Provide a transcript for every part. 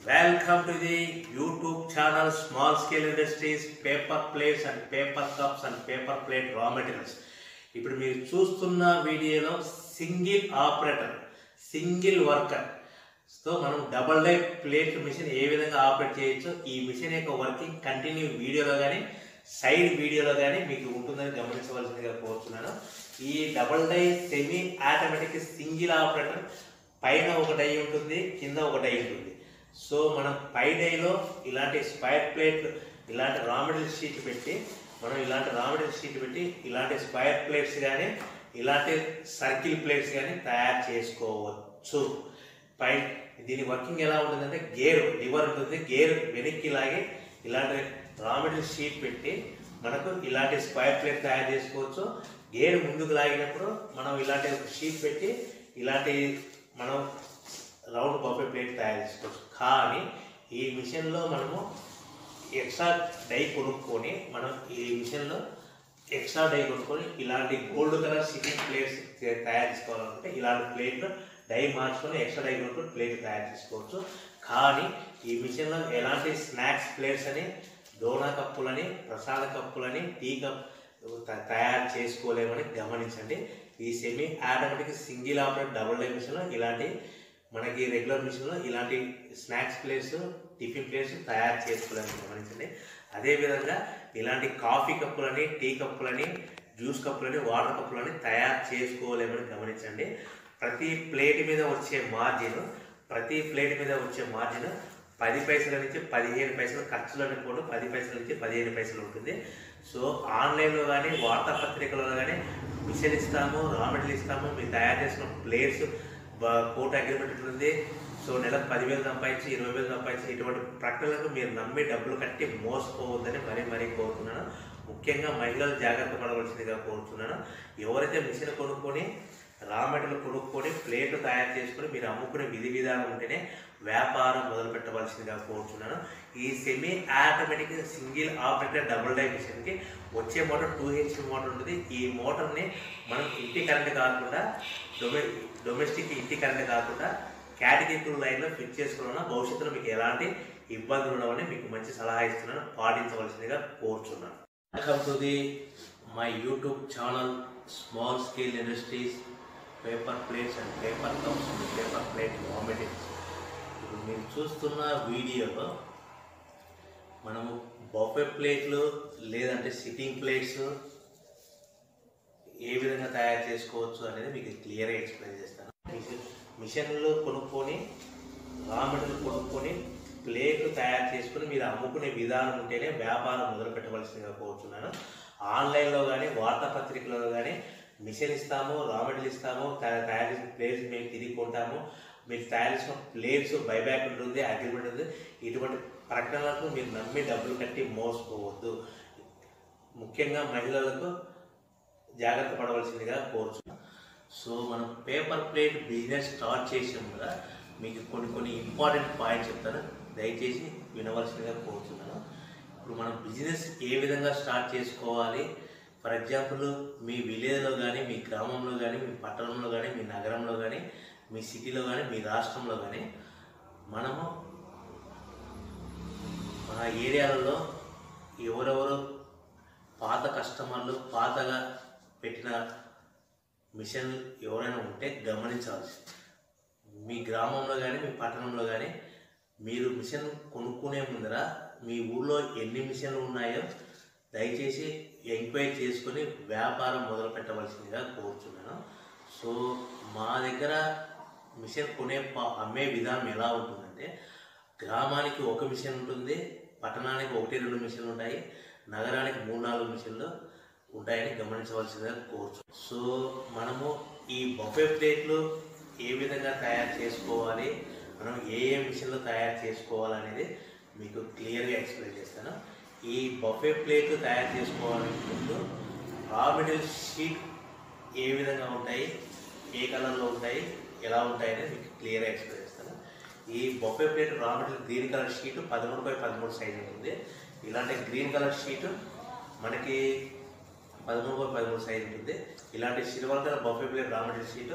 Welcome to the YouTube channel Small Scale Industries Paper Plates and Paper Cups and Paper Plate Raw Materials. ఇప్పుడు మీరు చూస్తున్న వీడియోలో single operator single worker so మనం double die plate machine ఏ విధంగా operate చేయొచ్చో ఈ machine యొక్క working continue వీడియోలో కానీ సైడ్ వీడియోలో కానీ మీకు ఉంటుందని గమనించవలసిందిగా కోరుతున్నాను ఈ double die semi automatic single operator పైన ఒక డై ఉంటుంది కింద ఒక డై ఉంటుంది సో మనం పై డైలో ఇలాంటి స్క్వైర్ ప్లేట్లు ఇలాంటి రా మెటీరియల్ షీట్ పెట్టి మనం ఇలాంటి రా మెటీరియల్ షీట్ పెట్టి ఇలాంటి స్క్వైర్ ప్లేట్స్ కానీ ఇలాంటి సర్కిల్ ప్లేట్స్ కానీ తయారు చేసుకోవచ్చు పై దీని వర్కింగ్ ఎలా ఉంటుందంటే గేర్ లివర్ ఉంటుంది గేర్ వెనక్కి లాగి ఇలాంటి రా మెటీరియల్ షీట్ పెట్టి మనకు ఇలాంటి స్క్వైర్ ప్లేట్ తయారు చేసుకోవచ్చు గేర్ ముందుకు లాగినప్పుడు మనం ఇలాంటి ఒక షీట్ పెట్టి ఇలాంటి మనం రౌండ్ బఫే ప్లేట్ తయారు చేసుకోవచ్చు కానీ ఈ మిషన్లో మనము ఎక్స్ట్రా డై కొనుక్కొని మనం ఈ మిషన్లో ఎక్స్ట్రా డై కొనుక్కొని ఇలాంటి గోల్డ్ కలర్ సిట్టింగ్ ప్లేట్స్ తయారు చేసుకోవాలనుకుంటే ఇలాంటి ప్లేట్లు డై మార్చుకొని ఎక్స్ట్రా డై కొనుక్కొని ప్లేట్ తయారు చేసుకోవచ్చు కానీ ఈ మిషన్లో ఎలాంటి స్నాక్స్ ప్లేట్స్ అని డోనా కప్పులని ప్రసాద కప్పులని టీ కప్ త- తయారు చేసుకోలేమని గమనించండి ఈ semi automatic single operate double die మిషన్లో ఇలాంటి మనకి రెగ్యులర్ మిషన్లో ఇలాంటి స్నాక్స్ ప్లేట్స్ టిఫిన్ ప్లేట్స్ తయారు చేసుకోలేమని గమనించండి అదేవిధంగా ఇలాంటి కాఫీ కప్పులని టీ కప్పులని జ్యూస్ కప్పులని వాటర్ కప్పులని తయారు చేసుకోలేమని గమనించండి ప్రతి ప్లేట్ మీద వచ్చే మార్జిన్ ప్రతి ప్లేట్ మీద వచ్చే మార్జిన్ పది పైసల నుంచి పదిహేను పైసలు ఖర్చులను కూడా పది పైసల నుంచి పదిహేను పైసలు ఉంటుంది సో ఆన్లైన్లో కానీ వార్తాపత్రికలలో కానీ మిషన్ ఇస్తాము రా మెటీరియల్ ఇస్తాము మీరు తయారు చేసిన ప్లేట్స్ కోర్టు అగ్రిమెంట్ ఉంది సో నెలకు పదివేలు సంపాదించి ఇరవై వేలు సంపాదించి ఇటువంటి ప్రకటనలకు మీరు నమ్మి డబ్బులు కట్టి మోసపోవద్దని మరీ మరీ కోరుతున్నాను ముఖ్యంగా మహిళలు జాగ్రత్త పడవలసిందిగా కోరుతున్నాను ఎవరైతే మిషన్ కొనుక్కొని రా మెటీరియల్ కొనుక్కొని ప్లేట్లు తయారు చేసుకొని మీరు అమ్ముకునే విధి విధానం ఉంటేనే వ్యాపారం మొదలు పెట్టవలసిందిగా కోరుతున్నాను ఈ semi automatic single operator double die మిషన్కి వచ్చే మోటార్ టూ హెచ్పి మోటార్ ఉంటుంది ఈ మోటార్ని మనం ఇంటి కరెంట్ కాకుండా డొమె డొమెస్టిక్ ఇంటి కరెంట్ కాకుండా కేటగిరీ లైన్లో ఫిట్ చేసుకోవడం భవిష్యత్తులో మీకు ఎలాంటి ఇబ్బందులు ఉండవని మీకు మంచి సలహా ఇస్తున్నాను పాటించవలసిందిగా కోరుచున్నాను welcome to the my YouTube channel small scale industries paper plates and paper cups and paper plate vomitings ఇప్పుడు మీరు చూస్తున్న వీడియోలో మనము బఫే ప్లేట్లు లేదంటే సిట్టింగ్ ప్లేట్స్ ఏ విధంగా తయారు చేసుకోవచ్చు అనేది మీకు క్లియర్గా ఎక్స్ప్లెయిన్ చేస్తాను మిషన్ మిషన్లు కొనుక్కొని రా మెటీరియల్ కొనుక్కొని ప్లేట్ తయారు చేసుకుని మీరు అమ్ముకునే విధానం ఉంటేనే వ్యాపారం మొదలు పెట్టవలసిందిగా కోరుతున్నాను ఆన్లైన్లో కానీ వార్తాపత్రికలలో కానీ మిషన్ ఇస్తాము రా మెటీరియల్ ఇస్తాము తయా- తయారు చేసిన ప్లేట్స్ మేము తిరిగి కొంటాము మీరు తయారు చేసిన ప్లేట్స్ బైబ్యాక్ ఉంటుంది అగ్రిమెంట్ ఉంది ఇటువంటి ప్రకటనలకు మీరు నమ్మి డబ్బులు కట్టి మోసపోవద్దు ముఖ్యంగా మహిళలకు జాగ్రత్త పడవలసిందిగా కోరుచున్నాను సో మనం పేపర్ ప్లేట్ బిజినెస్ స్టార్ట్ చేసే ముందర మీకు కొన్ని కొన్ని ఇంపార్టెంట్ పాయింట్స్ చెప్తాను దయచేసి వినవలసిందిగా కోరుతున్నాను ఇప్పుడు మనం బిజినెస్ ఏ విధంగా స్టార్ట్ చేసుకోవాలి ఫర్ ఎగ్జాంపుల్ మీ విలేజ్లో కానీ మీ గ్రామంలో కానీ మీ పట్టణంలో కానీ మీ నగరంలో కానీ మీ సిటీలో కానీ మీ రాష్ట్రంలో కానీ మనము మన ఏరియాలలో ఎవరెవరు పాత కస్టమర్లు పాతగా పెట్టిన మిషన్ ఎవరైనా ఉంటే గమనించాల్సి మీ గ్రామంలో కానీ మీ పట్టణంలో కానీ మీరు మిషన్ కొనుక్కునే ముందర మీ ఊళ్ళో ఎన్ని మిషన్లు ఉన్నాయో దయచేసి ఎంక్వైరీ చేసుకొని వ్యాపారం మొదలు పెట్టవలసిందిగా కోరుతున్నాను సో మా దగ్గర మిషన్ కొనే ప- అమ్మే విధానం ఎలా ఉంటుందంటే గ్రామానికి ఒక మిషన్ ఉంటుంది పట్టణానికి ఒకటి రెండు మిషన్లు ఉంటాయి నగరానికి మూడు నాలుగు మిషన్లు ఉంటాయని గమనించవలసిందిగా కోరుచు సో మనము ఈ బొఫే ప్లేట్లు ఏ విధంగా తయారు చేసుకోవాలి మనం ఏ ఏ మిషన్లో తయారు చేసుకోవాలనేది మీకు క్లియర్గా ఎక్స్ప్లెయిన్ చేస్తాను ఈ బొఫే ప్లేట్లు తయారు చేసుకోవాలని ముందు రా మెటీరియల్ షీట్ ఏ విధంగా ఉంటాయి ఏ కలర్లో ఉంటాయి ఎలా ఉంటాయి అనేది మీకు క్లియర్గా ఎక్స్ప్లెయిన్ చేస్తాను ఈ buffet plate raw material green colour sheet పదమూడు బై పదమూడు సైజ్ ఉంటుంది ఇలాంటి గ్రీన్ కలర్ షీట్ మనకి పదమూడు బై పదమూడు సైజ్ ఉంటుంది ఇలాంటి silver colour buffet plate raw material sheet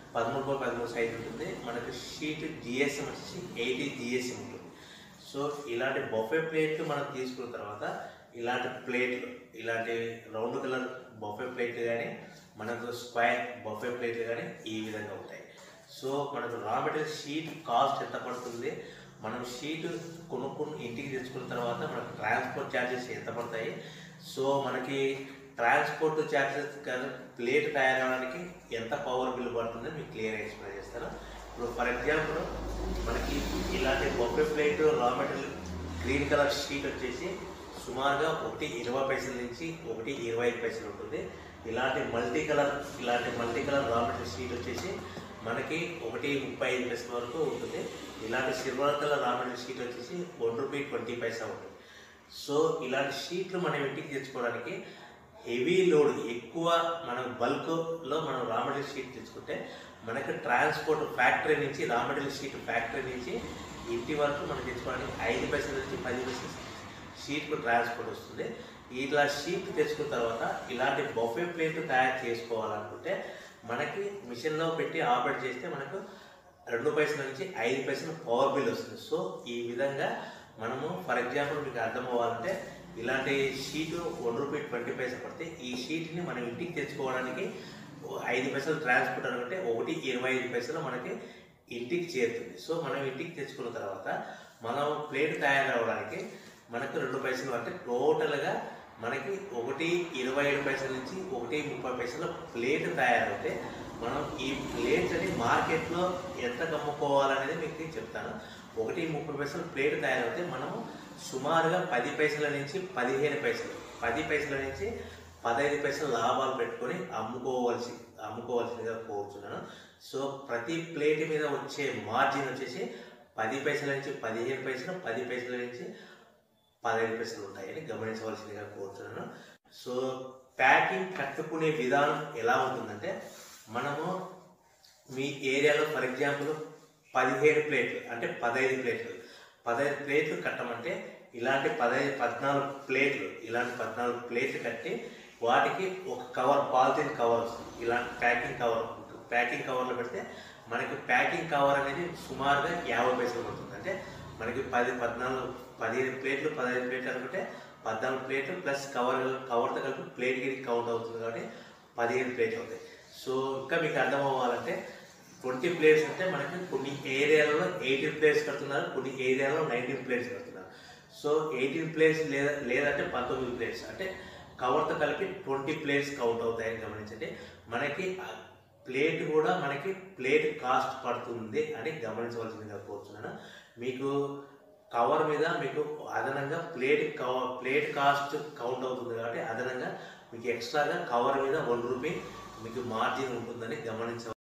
పదమూడు బై పదమూడు సైజ్ ఉంటుంది మనకు షీట్ జిఎస్ఎం వచ్చేసి ఎయిటీ జిఎస్ఎం ఉంటుంది సో ఇలాంటి బొఫే ప్లేట్లు మనం తీసుకున్న తర్వాత ఇలాంటి ప్లేట్లు ఇలాంటి రౌండ్ కలర్ బొఫే ప్లేట్లు కానీ మనకు స్క్వేర్ బొఫే ప్లేట్లు కానీ ఈ విధంగా ఉంటాయి సో మనకు రా మెటీరియల్ షీట్ కాస్ట్ ఎంత పడుతుంది మనం షీట్ కొనుక్కుని ఇంటికి తెచ్చుకున్న తర్వాత మనకు ట్రాన్స్పోర్ట్ ఛార్జెస్ ఎంత పడతాయి సో మనకి ట్రాన్స్పోర్ట్ ఛార్జెస్ ప్లేట్ తయారవడానికి ఎంత పవర్ బిల్ పడుతుందో మీకు క్లియర్ ఎక్స్ప్లెయిన్ చేస్తాను ఇప్పుడు ఫర్ ఎగ్జాంపుల్ మనకి ఇలాంటి buffet plate raw material green colour sheet వచ్చేసి సుమారుగా ఒకటి ఇరవై పైసల నుంచి ఒకటి ఇరవై ఐదు పైసలు ఉంటుంది ఇలాంటి మల్టీ కలర్ ఇలాంటి multi colour raw material sheet వచ్చేసి మనకి ఒకటి ముప్పై ఐదు పైసల వరకు ఉంటుంది ఇలాంటి silver colour raw material sheet వచ్చేసి వన్ రూపీ ట్వంటీ పైసా ఉంటుంది సో ఇలాంటి షీట్లు మనం ఇంటికి తెచ్చుకోవడానికి హెవీ లోడ్ ఎక్కువ మనం బల్క్లో మనం రా మెటీరియల్ షీట్ తెచ్చుకుంటే మనకి ట్రాన్స్పోర్ట్ ఫ్యాక్టరీ నుంచి రా మెటీరియల్ షీట్ ఫ్యాక్టరీ నుంచి ఇంటి వరకు మనం తెచ్చుకోవడానికి ఐదు పైసల నుంచి పది పైసలు షీట్కు ట్రాన్స్పోర్ట్ వస్తుంది ఇలా షీట్ తెచ్చుకున్న తర్వాత ఇలాంటి బొఫే ప్లేట్ తయారు చేసుకోవాలనుకుంటే మనకి మిషన్లో పెట్టి ఆపరేట్ చేస్తే మనకు రెండు పైసల నుంచి ఐదు పైసలు పవర్ బిల్ వస్తుంది సో ఈ విధంగా మనము ఫర్ ఎగ్జాంపుల్ మీకు అర్థం అవ్వాలంటే ఇలాంటి sheet one rupee twenty paisa పడితే ఈ షీట్ని మనం ఇంటికి తెచ్చుకోవడానికి ఐదు పైసలు ట్రాన్స్పోర్ట్ అనుకుంటే ఒకటి ఇరవై ఐదు పైసలు మనకి ఇంటికి చేరుతుంది సో మనం ఇంటికి తెచ్చుకున్న తర్వాత మనం ప్లేట్ తయారవడానికి మనకు రెండు పైసలు అంటే టోటల్గా మనకి ఒకటి ఇరవై ఏడు పైసల నుంచి ఒకటి ముప్పై పైసల ప్లేట్ తయారవుతే మనం ఈ ప్లేట్స్ అని మార్కెట్లో ఎంత అమ్ముకోవాలనేది మీకు చెప్తాను ఒకటి ముప్పై పైసలు ప్లేట్ తయారవుతే మనము సుమారుగా పది పైసల నుంచి పదిహేను పైసలు పది పైసల నుంచి పదహైదు పైసలు లాభాలు పెట్టుకొని అమ్ముకోవాల్సి అమ్ముకోవాల్సిందిగా కోరుతున్నాను సో ప్రతి ప్లేట్ మీద వచ్చే మార్జిన్ వచ్చేసి పది పైసల నుంచి పదిహేను పైసలు పది పైసల నుంచి పదహైదు పైసలు ఉంటాయని గమనించవలసిందిగా కోరుతున్నాను సో ప్యాకింగ్ కట్టుకునే విధానం ఎలా ఉంటుందంటే మనము మీ ఏరియాలో ఫర్ ఎగ్జాంపుల్ పదిహేడు ప్లేట్లు అంటే పదహైదు ప్లేట్లు పదహైదు ప్లేట్లు కట్టమంటే ఇలాంటి పదహైదు పద్నాలుగు ప్లేట్లు ఇలాంటి పద్నాలుగు ప్లేట్లు కట్టి వాటికి ఒక కవర్ పాలిథిన్ కవర్ వస్తుంది ఇలాంటి ప్యాకింగ్ కవర్ ప్యాకింగ్ కవర్లో పెడితే మనకి ప్యాకింగ్ కవర్ అనేది సుమారుగా యాభై పైసలు పడుతుంది అంటే మనకి పది పద్నాలుగు పదిహేను ప్లేట్లు పదహైదు ప్లేట్లు అనుకుంటే పద్నాలుగు ప్లేట్లు ప్లస్ కవర్ కవర్తో కలిపి ప్లేట్కి కౌంట్ అవుతుంది కాబట్టి పదిహేను ప్లేట్లు అవుతాయి సో ఇంకా మీకు అర్థం అవ్వాలంటే ట్వంటీ ప్లేట్స్ అంటే మనకి కొన్ని ఏరియాలలో ఎయిటీన్ ప్లేట్స్ కడుతున్నారు కొన్ని ఏరియాలో నైన్టీన్ ప్లేట్స్ కడుతున్నారు సో ఎయిటీన్ ప్లేట్స్ లేదా లేదంటే పంతొమ్మిది ప్లేట్స్ అంటే కవర్తో కలిపి ట్వంటీ ప్లేట్స్ కౌంట్ అవుతాయని గమనించండి మనకి ప్లేట్ కూడా మనకి ప్లేట్ కాస్ట్ పడుతుంది అని గమనించవలసిందిగా కోరుతున్నాను మీకు కవర్ మీద మీకు అదనంగా plate cover plate cost count అవుతుంది కాబట్టి అదనంగా మీకు ఎక్స్ట్రాగా కవర్ మీద వన్ రూపీ మీకు మార్జిన్ ఉంటుందని గమనించ